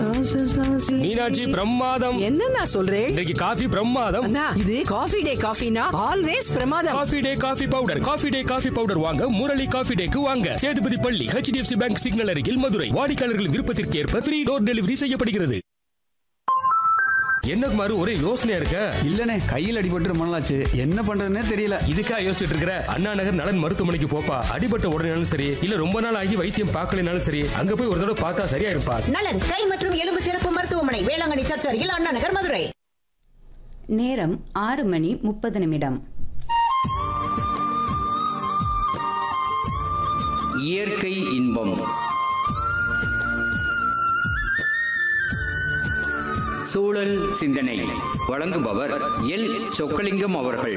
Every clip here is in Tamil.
மீனாட்சி பிரமாதம் என்னண்ணா சொல்றேன் இன்றைக்கு காஃபி பிரமாதம் அண்ணா இது காஃபி டே காஃபினா ஆல்வேஸ் பிரமாதம் coffee day coffee powder coffee day coffee powder வாங்க முரளி காஃபி டேக்கு வாங்க சேதுபதி பள்ளி ஹெச்டிஎஃப்சி பேங்க் சிக்னல் அருகில் மதுரை வாடிக்கையாளர்கள் விருப்பத்திற்கு ஏற்ப ஃப்ரீ டோர் டெலிவரி செய்யப்படுகிறது என்ன குமாரு ஒரே யோசனையா இருக்க இல்லனே கையில் அடிபட்டு ரொம்ப நாளாச்சு என்ன பண்றதுன்னே தெரியல இதுக்கா யோசிச்சுட்டு இருக்கிற அண்ணா நகர் நலன் மருத்துவமனைக்கு போப்பா அடிபட்ட உடனேனாலும் சரி இல்ல ரொம்ப நாள் ஆகி வைத்தியம் பார்க்கலனாலும் சரி அங்க போய் ஒரு தடவை பார்த்தா சரியா இருப்பா நலன் கை மற்றும் எலும்பு சிறப்பு மருத்துவமனை வேளாங்கண்ணி சர்ச் அருகில் அண்ணா நகர் மதுரை நேரம் ஆறு மணி முப்பது நிமிடம் இயற்கை இன்பம் சூழல் சிந்தனை வழங்குபவர் எல் சொக்கலிங்கம் அவர்கள்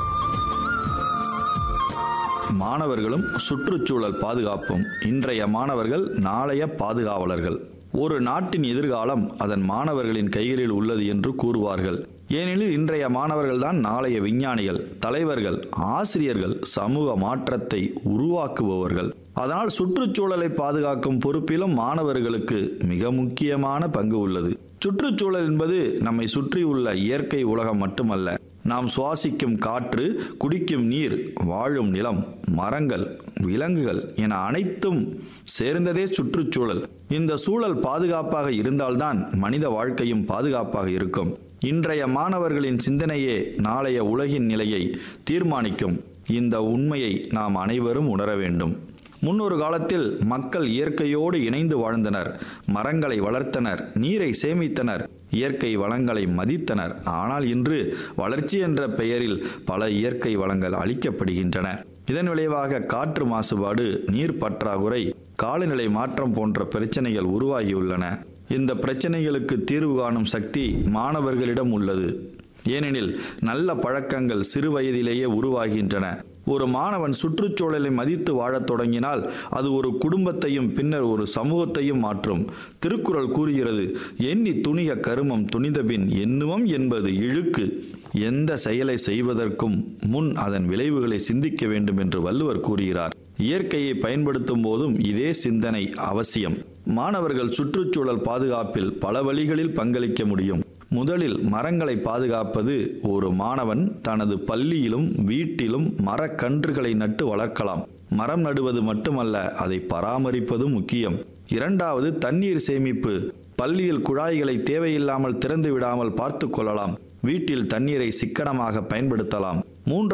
மாணவர்களும் சுற்றுச்சூழல் பாதுகாப்பும் இன்றைய மாணவர்கள் நாளைய பாதுகாவலர்கள் ஒரு நாட்டின் எதிர்காலம் அதன் மாணவர்களின் கைகளில் உள்ளது என்று கூறுவார்கள் ஏனெனில் இன்றைய மாணவர்கள்தான் நாளைய விஞ்ஞானிகள் தலைவர்கள் ஆசிரியர்கள் சமூக மாற்றத்தை உருவாக்குபவர்கள் அதனால் சுற்றுச்சூழலை பாதுகாக்கும் பொறுப்பிலும் மாணவர்களுக்கு மிக முக்கியமான பங்கு உள்ளது சுற்றுச்சூழல் என்பது நம்மை சுற்றியுள்ள இயற்கை உலகம் மட்டுமல்ல நாம் சுவாசிக்கும் காற்று குடிக்கும் நீர் வாழும் நிலம் மரங்கள் விலங்குகள் என அனைத்தும் சேர்ந்ததே சுற்றுச்சூழல் இந்த சூழல் பாதுகாப்பாக இருந்தால்தான் மனித வாழ்க்கையும் பாதுகாப்பாக இருக்கும் இன்றைய மாணவர்களின் சிந்தனையே நாளைய உலகின் நிலையை தீர்மானிக்கும் இந்த உண்மையை நாம் அனைவரும் உணர வேண்டும் முன்னொரு காலத்தில் மக்கள் இயற்கையோடு இணைந்து வாழ்ந்தனர் மரங்களை வளர்த்தனர் நீரை சேமித்தனர் இயற்கை வளங்களை மதித்தனர் ஆனால் இன்று வளர்ச்சி என்ற பெயரில் பல இயற்கை வளங்கள் அழிக்கப்படுகின்றன இதன் விளைவாக காற்று மாசுபாடு நீர் பற்றாக்குறை காலநிலை மாற்றம் போன்ற பிரச்சனைகள் உருவாகியுள்ளன இந்த பிரச்சனைகளுக்கு தீர்வு காணும் சக்தி மாணவர்களிடம் உள்ளது ஏனெனில் நல்ல பழக்கங்கள் சிறு வயதிலேயே உருவாகின்றன ஒரு மாணவன் சுற்றுச்சூழலை மதித்து வாழத் தொடங்கினால் அது ஒரு குடும்பத்தையும் பின்னர் ஒரு சமூகத்தையும் மாற்றும் திருக்குறள் கூறுகிறது எண்ணி துணிக கருமம் துணிதபின் எண்ணுவம் என்பது இழுக்கு எந்த செயலை செய்வதற்கும் முன் அதன் விளைவுகளை சிந்திக்க வேண்டும் என்று வள்ளுவர் கூறுகிறார் இயற்கையை பயன்படுத்தும் போதும் இதே சிந்தனை அவசியம் மாணவர்கள் சுற்றுச்சூழல் பாதுகாப்பில் பல வழிகளில் பங்களிக்க முடியும் முதலில் மரங்களை பாதுகாப்பது ஒரு மாணவன் தனது பள்ளியிலும் வீட்டிலும் மரக்கன்றுகளை நட்டு வளர்க்கலாம் மரம் நடுவது மட்டுமல்ல அதை பராமரிப்பதும் முக்கியம் இரண்டாவது தண்ணீர் சேமிப்பு பள்ளியில் குழாய்களை தேவையில்லாமல் திறந்து விடாமல் பார்த்து கொள்ளலாம் வீட்டில் தண்ணீரை சிக்கனமாக பயன்படுத்தலாம் மூன்று